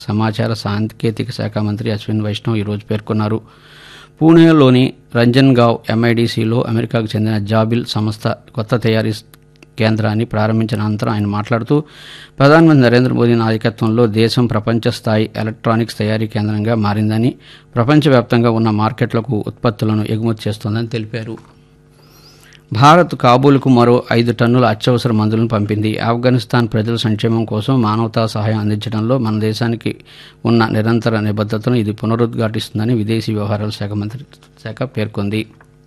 సమాచార సాంకేతిక శాఖ మంత్రి అశ్విన్ వైష్ణవ్ ఈరోజు పేర్కొన్నారు పూణేలోని రంజన్గావ్ ఎంఐడిసిలో అమెరికాకు చెందిన జాబిల్ సంస్థ కొత్త తయారీ కేంద్రాన్ని ప్రారంభించిన అనంతరం ఆయన మాట్లాడుతూ ప్రధానమంత్రి నరేంద్ర మోదీ నాయకత్వంలో దేశం ప్రపంచ స్థాయి ఎలక్ట్రానిక్స్ తయారీ కేంద్రంగా మారిందని ప్రపంచవ్యాప్తంగా ఉన్న మార్కెట్లకు ఉత్పత్తులను ఎగుమతి చేస్తోందని తెలిపారు భారత్ కాబూల్కు మరో ఐదు టన్నుల అత్యవసర మందులను పంపింది ఆఫ్ఘనిస్తాన్ ప్రజల సంక్షేమం కోసం మానవతా సహాయం అందించడంలో మన దేశానికి ఉన్న నిరంతర నిబద్ధతను ఇది పునరుద్ఘాటిస్తుందని విదేశీ వ్యవహారాల శాఖ మంత్రి శాఖ పేర్కొంది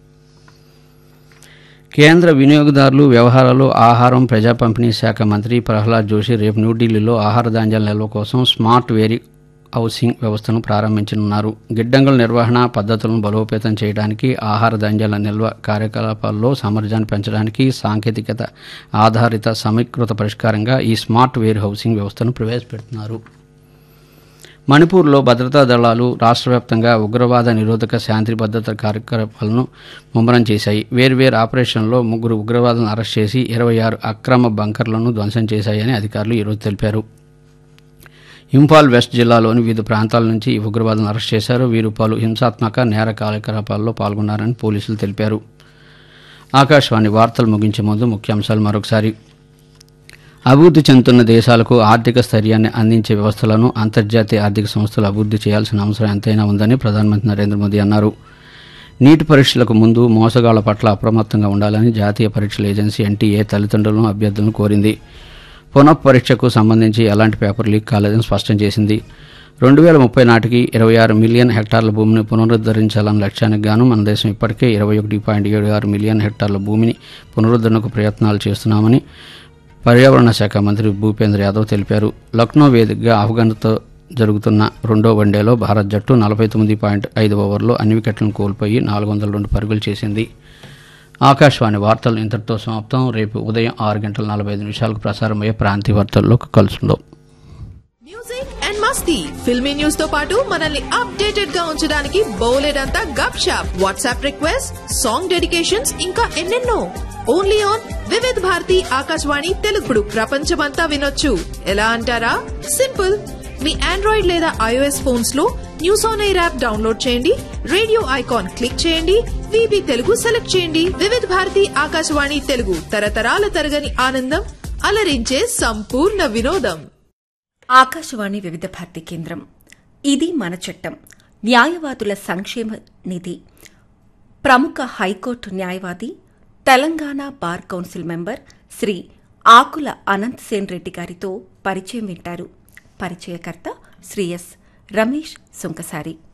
కేంద్ర వినియోగదారులు వ్యవహారాలు ఆహారం ప్రజా పంపిణీ శాఖ మంత్రి ప్రహ్లాద్ జోషి రేపు న్యూఢిల్లీలో ఆహార ధాన్యాల నిల్వ కోసం స్మార్ట్ వేరీ హౌసింగ్ వ్యవస్థను ప్రారంభించనున్నారు గిడ్డంగుల నిర్వహణ పద్ధతులను బలోపేతం చేయడానికి ఆహార ధాన్యాల నిల్వ కార్యకలాపాల్లో సామర్థ్యాన్ని పెంచడానికి సాంకేతికత ఆధారిత సమీకృత పరిష్కారంగా ఈ స్మార్ట్ వేర్ హౌసింగ్ వ్యవస్థను ప్రవేశపెడుతున్నారు మణిపూర్లో భద్రతా దళాలు రాష్ట్ర వ్యాప్తంగా ఉగ్రవాద నిరోధక శాంతి భద్రత కార్యకలాపాలను ముమ్మరం చేశాయి వేర్వేరు ఆపరేషన్లో ముగ్గురు ఉగ్రవాదులను అరెస్ట్ చేసి ఇరవై ఆరు అక్రమ బంకర్లను ధ్వంసం చేశాయని అధికారులు ఈరోజు తెలిపారు ఇంఫాల్ వెస్ట్ జిల్లాలోని వివిధ ప్రాంతాల నుంచి ఈ ఉగ్రవాదులను అరెస్ట్ చేశారు వీరు పలు హింసాత్మక నేర కార్యకలాపాల్లో పాల్గొన్నారని పోలీసులు తెలిపారు ఆకాశవాణి వార్తలు ముగించే ముందు ముఖ్యాంశాలు మరొకసారి అభివృద్ధి చెందుతున్న దేశాలకు ఆర్థిక స్థైర్యాన్ని అందించే వ్యవస్థలను అంతర్జాతీయ ఆర్థిక సంస్థలు అభివృద్ధి చేయాల్సిన అవసరం ఎంతైనా ఉందని ప్రధానమంత్రి నరేంద్ర మోదీ అన్నారు నీటి పరీక్షలకు ముందు మోసగాళ్ల పట్ల అప్రమత్తంగా ఉండాలని జాతీయ పరీక్షల ఏజెన్సీ ఎన్టీఏ తల్లిదండ్రులను అభ్యర్థులను కోరింది పునఃపరీక్షకు సంబంధించి ఎలాంటి పేపర్ లీక్ కాలేదని స్పష్టం చేసింది రెండు వేల ముప్పై నాటికి ఇరవై ఆరు మిలియన్ హెక్టార్ల భూమిని పునరుద్ధరించాలన్న లక్ష్యానికి గాను మన దేశం ఇప్పటికే ఇరవై ఒకటి పాయింట్ ఏడు ఆరు మిలియన్ హెక్టార్ల భూమిని పునరుద్ధరణకు ప్రయత్నాలు చేస్తున్నామని పర్యావరణ శాఖ మంత్రి భూపేంద్ర యాదవ్ తెలిపారు లక్నో వేదికగా ఆఫ్ఘన్తో జరుగుతున్న రెండో వన్డేలో భారత్ జట్టు నలభై తొమ్మిది పాయింట్ ఐదు ఓవర్లో అన్ని వికెట్లను కోల్పోయి నాలుగు వందల రెండు పరుగులు చేసింది ఆకాశవాణి వార్తలు ఇంతటితో సమాప్తం రేపు ఉదయం ఆరు గంటల నలభై ఐదు నిమిషాలకు ప్రసారమయ్యే ప్రాంతీయ వార్తల్లో కలుసుకుందాం మ్యూజిక్ అండ్ మస్తీ ఫిల్మీ న్యూస్ తో పాటు మనల్ని అప్డేటెడ్ గా ఉంచడానికి బౌలెడంతా గప్ షాప్ వాట్సాప్ రిక్వెస్ట్ సాంగ్ డెడికేషన్స్ ఇంకా ఎన్నెన్నో ఓన్లీ ఆన్ వివిధ్ భారతి ఆకాశవాణి తెలుగుడు ప్రపంచమంతా వినొచ్చు ఎలా అంటారా సింపుల్ మీ ఆండ్రాయిడ్ లేదా ఐఓఎస్ ఫోన్స్ లో news on air app download చేయండి రేడియో ఐకాన్ క్లిక్ చేయండి విబి తెలుగు సెలెక్ట్ చేయండి వివిధ భారతి ఆకాశవాణి తెలుగు తరతరాల తరగని ఆనందం అలరించే సంపూర్ణ వినోదం ఆకాశవాణి వివిధ భారతి కేంద్రం ఇది మన చట్టం న్యాయవాదుల సంక్షేమ నిధి ప్రముఖ హైకోర్టు న్యాయవాది Telangana bar council member Shri Akula Anant Sen Reddy గారితో పరిచయం వింటారు పరిచయకర్త శ్రీ ఎస్ రమేష్ సుంకసారి